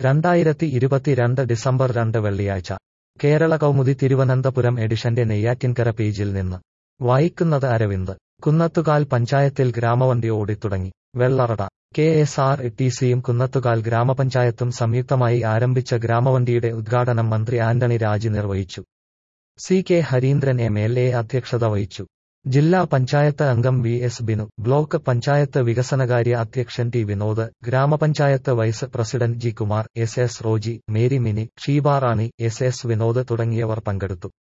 രണ്ടായിരത്തി ഇരുപത്തിരണ്ട് ഡിസംബർ രണ്ട് വെള്ളിയാഴ്ച കേരള കൗമുദി തിരുവനന്തപുരം എഡിഷന്റെ നെയ്യാറ്റിൻകര പേജിൽ നിന്ന് വായിക്കുന്നത് അരവിന്ദ് കുന്നത്തുകാൽ പഞ്ചായത്തിൽ ഗ്രാമവണ്ടി ഓടിത്തുടങ്ങി Vellarada K S R T സിയും കുന്നത്തുകാൽ ഗ്രാമപഞ്ചായത്തും സംയുക്തമായി ആരംഭിച്ച ഗ്രാമവണ്ടിയുടെ ഉദ്ഘാടനം മന്ത്രി ആന്റണി രാജി നിർവഹിച്ചു C K Hareendran M L A അധ്യക്ഷത വഹിച്ചു ജില്ലാ പഞ്ചായത്ത് അംഗം V S Binu block panchayat വികസനകാര്യ അധ്യക്ഷൻ ടി വിനോദ് ഗ്രാമപഞ്ചായത്ത് vice president G Kumar S S Roji Mary Mini Sheebarani S S Vinod തുടങ്ങിയവർ പങ്കെടുത്തു